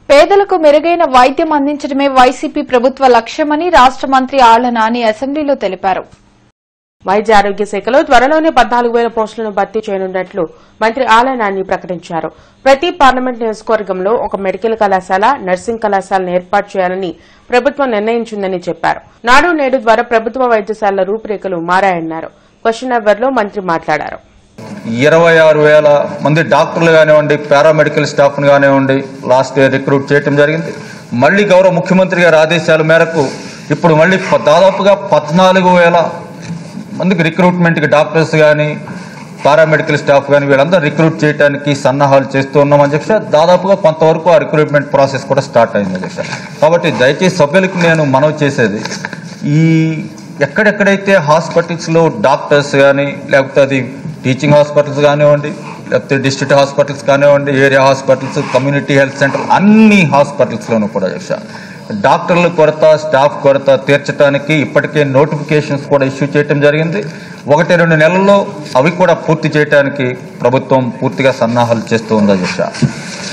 పేదలకు మెరుగైన వైద్యం అందించడమే వైసీపీ ప్రభుత్వ లక్ష్యమని రాష్ట మంత్రి ఆళ్ల నాని అసెంబ్లీలో తెలిపారు వైద్య ఆరోగ్య శాఖలో త్వరలోనే పద్నాలుగు వేల పోస్టులను భర్తీ చేయనున్నట్లు మంత్రి ఆల నాని ప్రకటించారు ప్రతి పార్లమెంట్ నియోజకవర్గంలో ఒక మెడికల్ కళాశాల నర్సింగ్ కళాశాలను ఏర్పాటు చేయాలని ప్రభుత్వం నిర్ణయించిందని చెప్పారు నాడు నేడు ద్వారా ప్రభుత్వ వైద్యశాలల రూపురేఖలు మారాయన్నారు క్వశ్చన్ అవర్ లో మంత్రి మాట్లాడారు ఇరవై ఆరు వేల మంది డాక్టర్లు కానివ్వండి పారామెడికల్ స్టాఫ్ను కానివ్వండి లాస్ట్ ఇయర్ రిక్రూట్ చేయటం జరిగింది మళ్ళీ గౌరవ ముఖ్యమంత్రి గారి ఆదేశాల మేరకు ఇప్పుడు మళ్ళీ ప- దాదాపుగా పద్నాలుగు వేల మందికి రిక్రూట్మెంట్కి డాక్టర్స్ కానీ పారామెడికల్ స్టాఫ్ కానీ వీళ్ళందరూ రిక్రూట్ చేయడానికి సన్నాహాలు చేస్తూ ఉన్నాం అధ్యక్ష దాదాపుగా కొంతవరకు ఆ రిక్రూట్మెంట్ ప్రాసెస్ కూడా స్టార్ట్ అయింది అధ్యక్ష కాబట్టి దయచేసి సభ్యులకు నేను మనవి చేసేది ఈ ఎక్కడెక్కడైతే హాస్పిటల్స్లో డాక్టర్స్ కానీ లేకపోతే అది టీచింగ్ హాస్పిటల్స్ కానివ్వండి లేకపోతే డిస్ట్రిక్ట్ హాస్పిటల్స్ కానివ్వండి area hospitals community health centre అన్ని హాస్పిటల్స్లోనూ కూడా అధ్యక్ష డాక్టర్ల కొరత స్టాఫ్ కొరత తీర్చడానికి ఇప్పటికే నోటిఫికేషన్స్ కూడా ఇష్యూ చేయడం జరిగింది ఒకటి రెండు నెలల్లో అవి కూడా పూర్తి చేయడానికి ప్రభుత్వం పూర్తిగా సన్నాహాలు చేస్తూ ఉంది అధ్యక్ష